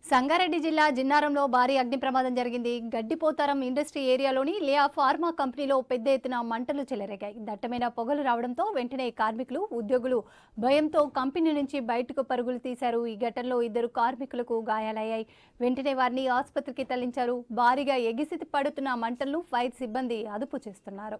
సంగారెడ్డి జిల్లా జిన్నారంలో భారీ అగ్ని ప్రమాదం జరిగింది గడ్డిపోతారం ఇండస్ట్రీ ఏరియాలోని లేఆ ఫార్మా కంపెనీలో పెద్ద ఎత్తున మంటలు చెలరేగాయి దట్టమైన పొగలు రావడంతో వెంటనే కార్మికులు ఉద్యోగులు భయంతో కంపెనీ నుంచి బయటకు పరుగులు తీశారు ఈ ఘటనలో ఇద్దరు కార్మికులకు గాయాలయ్యాయి వెంటనే వారిని ఆసుపత్రికి తరలించారు భారీగా ఎగిసి పడుతున్న మంటలను ఫైర్ సిబ్బంది అదుపు చేస్తున్నారు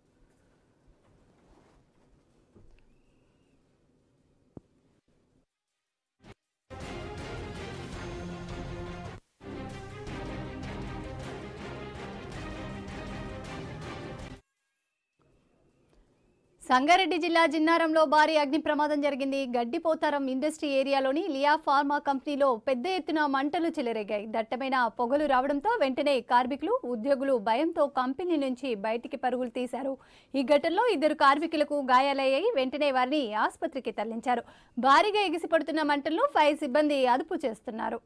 సంగారెడ్డి జిల్లా జిన్నారంలో భారీ అగ్ని ప్రమాదం జరిగింది గడ్డిపోతారం ఇండస్ట్రీ ఏరియాలోని లియా ఫార్మా కంపెనీలో పెద్ద ఎత్తున మంటలు చెలరేగాయి దట్టమైన పొగలు రావడంతో వెంటనే కార్మికులు ఉద్యోగులు భయంతో కంపెనీ నుంచి బయటికి పరుగులు తీశారు ఈ ఘటనలో ఇద్దరు కార్మికులకు గాయాలయ్యాయి వెంటనే వారిని ఆసుపత్రికి తరలించారు భారీగా ఎగిసిపడుతున్న మంటలను ఫైర్ సిబ్బంది అదుపు చేస్తున్నారు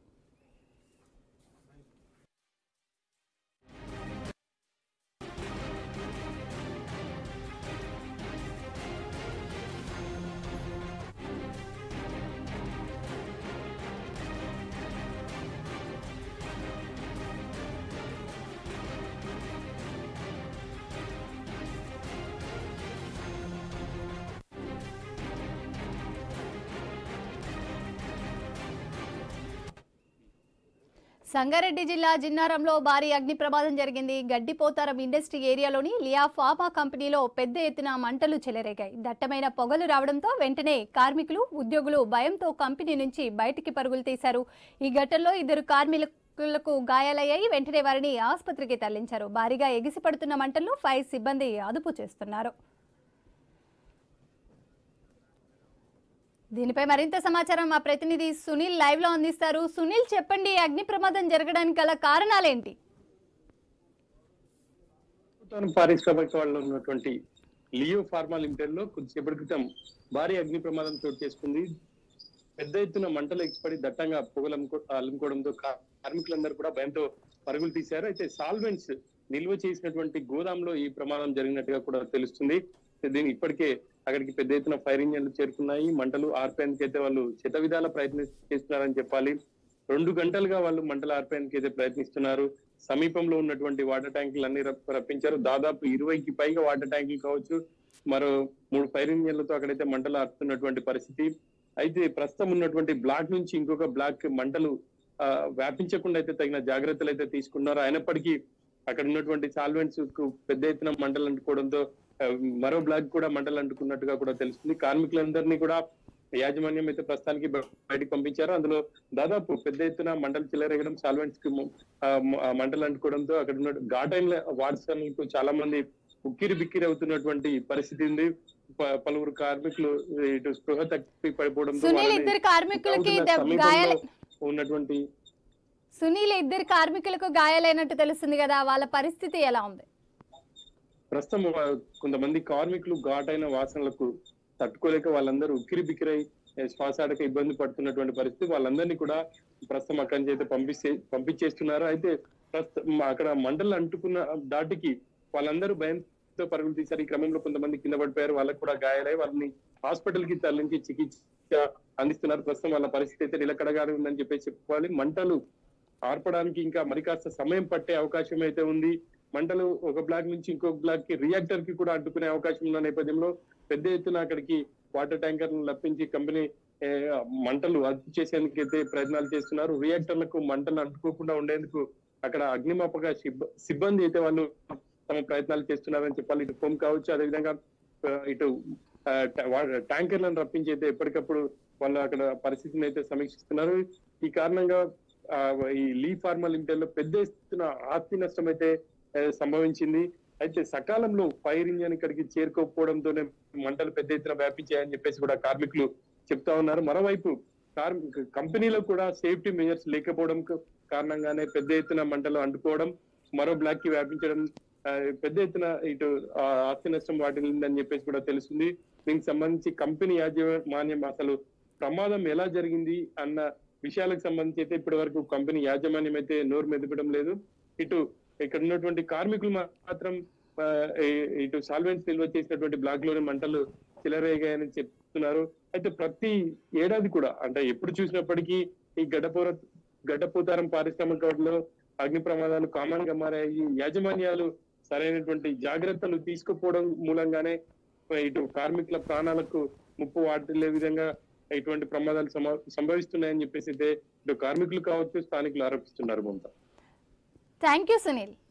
సంగారెడ్డి జిల్లా జిన్నారంలో భారీ అగ్ని ప్రమాదం జరిగింది గడ్డిపోతారం ఇండస్ట్రీ ఏరియాలోని లియా ఫార్మా కంపెనీలో పెద్ద ఎత్తున మంటలు చెలరేగాయి దట్టమైన పొగలు రావడంతో వెంటనే కార్మికులు ఉద్యోగులు భయంతో కంపెనీ నుంచి బయటికి పరుగులు తీశారు ఈ ఘటనలో ఇద్దరు కార్మికులకు గాయాలయ్యాయి వెంటనే వారిని ఆసుపత్రికి తరలించారు భారీగా ఎగిసిపడుతున్న మంటలను ఫైర్ సిబ్బంది అదుపు చేస్తున్నారు దీనిపై మరింత సమాచారం మా ప్రతినిధి సునీల్ లైవ్ లో అందిస్తారు సునీల్ చెప్పండి ఈ అగ్ని ప్రమాదం జరగడానికి గల కారణాలేంటి ప్రభుత్వం పారిశ్రామిక వాళ్ళు ఉన్నటువంటి లియో ఫార్మా లిమిటెడ్ లో కొద్దిసేపటి క్రితం భారీ అగ్ని ప్రమాదం చోటు చేసుకుంది పెద్ద ఎత్తున మంటలు ఎక్కిపడి దట్టంగా పొగలు అమ్ముకో- అలుముకోవడంతో కా- కార్మికులందరూ కూడా భయంతో పరుగులు తీశారు అయితే సాల్వెంట్స్ నిల్వ చేసినటువంటి గోదాంలో ఈ ప్రమాదం జరిగినట్టుగా కూడా తెలుస్తుంది దీని ఇప్పటికే అక్కడికి పెద్ద ఎత్తున ఫైర్ ఇంజన్లు చేరుకున్నాయి మంటలు ఆర్పేందుకు అయితే వాళ్ళు శత విధాల ప్రయత్నం చేస్తున్నారని చెప్పాలి రెండు గంటలుగా వాళ్ళు మంటలు ఆర్పేందుకు అయితే ప్రయత్నిస్తున్నారు సమీపంలో ఉన్నటువంటి వాటర్ ట్యాంకులు అన్ని రప్- రప్పించారు దాదాపు ఇరవైకి పైగా వాటర్ ట్యాంకులు కావచ్చు మరో మూడు ఫైర్ ఇంజన్లతో అక్కడైతే మంటలు ఆరుతున్నటువంటి పరిస్థితి అయితే ప్రస్తుతం ఉన్నటువంటి బ్లాక్ నుంచి ఇంకొక బ్లాక్ మంటలు ఆ, వ్యాపించకుండా అయితే తగిన జాగ్రత్తలు అయితే తీసుకున్నారు అయినప్పటికీ అక్కడ ఉన్నటువంటి సాల్వెంట్స్ కు పెద్ద ఎత్తున మంటలు అంటుకోవడంతో ఆ, మరో బ్లాక్ కూడా మంటలు అంటుకున్నట్టుగా కూడా తెలుస్తుంది కార్మికులందరినీ కూడా యాజమాన్యం అయితే ప్రస్తుతానికి బ- బయటికి పంపించారు అందులో దాదాపు పెద్ద ఎత్తున మంటలు చెలరేగడం సాల్వెంట్స్ కి ము- ఆ, మ- ఆ మంటలు అంటుకోవడంతో అక్కడ ఉన్న ఘాటైన వాట్సాన్లకు చాలా మంది ఉక్కిరి బిక్కిరి అవుతున్నటువంటి పరిస్థితి ఉంది ప- పలువురు కార్మికులు ఇటు స్పృహ తప్పి పడిపోవడంతో సునీల్ వాళ్ళని ఇద్దరు కార్మికులకి ఉన్న దెబ్- సమీపంలో గాయాల ఉన్నటువంటి సునీల్ ఇద్దరు కార్మికులకు గాయాలైనట్టు తెలుస్తుంది కదా వాళ్ళ పరిస్థితి ఎలా ఉంది ప్రస్తుతం వా- కొంతమంది కార్మికులు ఘాటైన వాసనలకు తట్టుకోలేక వాళ్ళందరూ ఉక్కిరి బిక్కిరై ఏ, శ్వాస ఆడక ఇబ్బంది పడుతున్నటువంటి పరిస్థితి వాళ్ళందరినీ కూడా ప్రస్తుతం అక్కడి నుంచి అయితే పంపిస్తే పంపించేస్తున్నారు అయితే ప్రస్తుతం అక్కడ మంటలు అంటుకున్న దాటికి వాళ్ళందరూ భయంతో పరుగులు తీశారు ఈ క్రమంలో కొంతమంది కింద పడిపోయారు వాళ్ళకు కూడా గాయాలై వాళ్ళని హాస్పిటల్ కి తరలించి చికిత్స అందిస్తున్నారు ప్రస్తుతం వాళ్ళ పరిస్థితి అయితే నిలకడగానే ఉందని చెప్పేసి చెప్పుకోవాలి మంటలు ఆర్పడానికి ఇంకా మరి కాస్త సమయం పట్టే అవకాశం అయితే ఉంది మంటలు ఒక బ్లాక్ నుంచి ఇంకొక బ్లాక్ కి రియాక్టర్ కి కూడా అడ్డుకునే అవకాశం ఉన్న నేపథ్యంలో పెద్ద ఎత్తున అక్కడికి వాటర్ ట్యాంకర్ లప్పించి కంపెనీ ఏ, మంటలు అదుపు చేసేందుకు అయితే ప్రయత్నాలు చేస్తున్నారు రియాక్టర్లకు మంటలు అంటుకోకుండా ఉండేందుకు అక్కడ అగ్నిమాపక సిబ్బ- సిబ్బంది అయితే వాళ్ళు తమ ప్రయత్నాలు చేస్తున్నారని చెప్పాలి ఇటు ఫోమ్ కావచ్చు అదేవిధంగా ఆ, ఇటు ఆ, టా- వా- ట్యాంకర్లను రప్పించి అయితే ఎప్పటికప్పుడు వాళ్ళు అక్కడ పరిస్థితిని అయితే సమీక్షిస్తున్నారు ఈ కారణంగా ఆ, ఈ లీ ఫార్మా లిమిటెడ్ లో పెద్ద ఎత్తున ఆస్తి నష్టం అయితే ఆ, సంభవించింది అయితే సకాలంలో ఫైర్ ఇంజన్ ఇక్కడికి చేరుకోకపోవడంతోనే మంటలు పెద్ద ఎత్తున వ్యాపించాయని చెప్పేసి కూడా కార్మికులు చెప్తా ఉన్నారు మరోవైపు కార్మిక కంపెనీలో కూడా సేఫ్టీ మెజర్స్ లేకపోవడం క- కారణంగానే పెద్ద ఎత్తున మంటలు అంటుకోవడం మరో బ్లాక్ కి వ్యాపించడం ఆ, పెద్ద ఎత్తున ఇటు ఆ, ఆస్తి నష్టం వాటిల్లిందని చెప్పేసి కూడా తెలుస్తుంది దీనికి సంబంధించి కంపెనీ యాజమాన్యం అసలు ప్రమాదం ఎలా జరిగింది అన్న విషయాలకు సంబంధించి అయితే ఇప్పటి వరకు కంపెనీ యాజమాన్యం అయితే నోరు మెదపడం లేదు ఇటు ఇక్కడ ఉన్నటువంటి కార్మికులు మాత్రం ఆ, ఈ- ఇటు సాల్వెంట్స్ నిల్వ చేసినటువంటి బ్లాక్ లోని మంటలు చెలరేగాయని చెప్తున్నారు అయితే ప్రతి ఏడాది కూడా అంటే ఎప్పుడు చూసినప్పటికీ ఈ గడ్డపోర గడ్డపోతారం పారిశ్రామికలో అగ్ని ప్రమాదాలు కామన్ గా మారాయి యాజమాన్యాలు సరైనటువంటి జాగ్రత్తలు తీసుకుపోవడం మూలంగానే ఇటు కార్మికుల ప్రాణాలకు ముప్పు వాటిల్లే విధంగా ఇటువంటి ప్రమాదాలు సమ- సంభవిస్తున్నాయని చెప్పేసి అయితే ఇటు కార్మికులు కావచ్చు స్థానికులు ఆరోపిస్తున్నారు మమత థ్యాంక్ యూ సునీల్